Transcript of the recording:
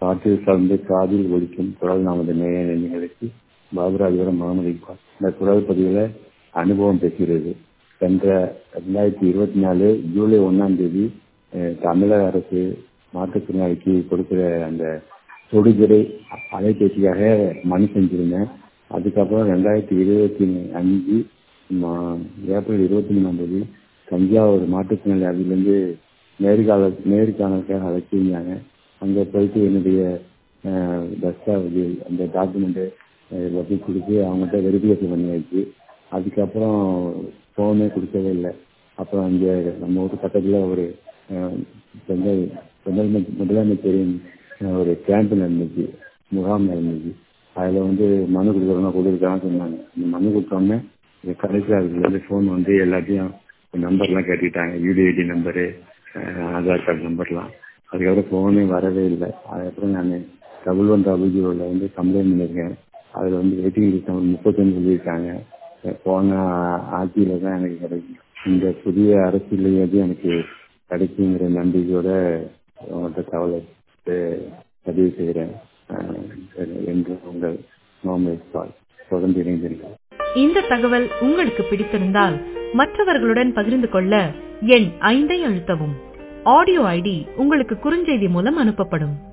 காற்றில் கலந்து காதில் ஒலிக்கும் குரல் நமது நேய நிகழ்ச்சி பாபுராஜபுரம் முகமது இக்பால் இந்த குரல் பதிவில் அனுபவம் பேசுகிறது சென்ற ரெண்டாயிரத்தி இருபத்தி நாலு ஜூலை ஒன்றாம் தேதி அஹ், தமிழக அரசு மாற்றுத்திறனாளிக்கு கொடுக்கிற அந்த தொடுதிரை அலைபேசியாக மனு செஞ்சிருந்தேன் அதுக்கப்புறம் ரெண்டாயிரத்தி இருபத்தி அஞ்சு மா- ஏப்ரல் இருபத்தி மூணாம் தேதி தஞ்சாவூர் மாற்றுத்திறனாளி அதிலிருந்து நேர்கால நேர்காணலுக்காக அழைச்சிருந்தாங்க அங்கே போயிட்டு என்னுடைய அஹ், தஸ்தாவேஜு அந்த டாக்குமெண்ட்டு எல்லாத்தையும் கொடுத்து அவங்கள்ட்ட வெரிஃபிகேஷன் பண்ணியாச்சு அதுக்கப்புறம் ஃபோனே கொடுக்கவே இல்லை அப்புறம் அங்கே நம்ம ஊர் பக்கத்தில் ஒரு அஹ், செங்கல் முதலமை முதலமைச்சரின் அஹ், ஒரு கேம்ப் நடந்துச்சு முகாம் நடந்துச்சு அதில் வந்து மனு கொடுக்குறவங்க கொடுக்குறாங்கன்னு சொன்னாங்க அந்த மனு கொடுத்தோன்னே கலெக்டர் ஆஃபீஸ்லேருந்து ஃபோன் வந்து எல்லாத்தையும் நம்பர்லாம் கேட்டுக்கிட்டாங்க யூடிஐடி நம்பரு ஆதார் கார்டு நம்பர்லாம் அதுக்கப்புறம் ஃபோனே வரவே இல்லை அதுக்கப்புறம் நான் டபுள் ஒன் டபுள் ஜீரோவில் வந்து கம்ப்ளைண்ட் பண்ணியிருக்கேன் அதில் வந்து வெயிட்டிங் லிஸ்ட் நம்பர் முப்பத்தொன்று சொல்லியிருக்காங்க போன ஆட்சியில் தான் எனக்கு கிடைக்கும் இந்த புதிய அரசியலையாவது எனக்கு கிடைக்குங்கிற நம்பிக்கையோட உங்கள்கிட்ட தகவலை அஹ், பதிவு செய்கிறேன் அஹ், என்று உங்கள் முகமது இக்பால் தொடர்ந்து இணைந்திருக்கிறேன் இந்த தகவல் உங்களுக்கு பிடித்திருந்தால் மற்றவர்களுடன் பகிர்ந்து கொள்ள எண் ஐந்தை அழுத்தவும் ஆடியோ ஐடி உங்களுக்கு குறுஞ்செய்தி மூலம் அனுப்பப்படும்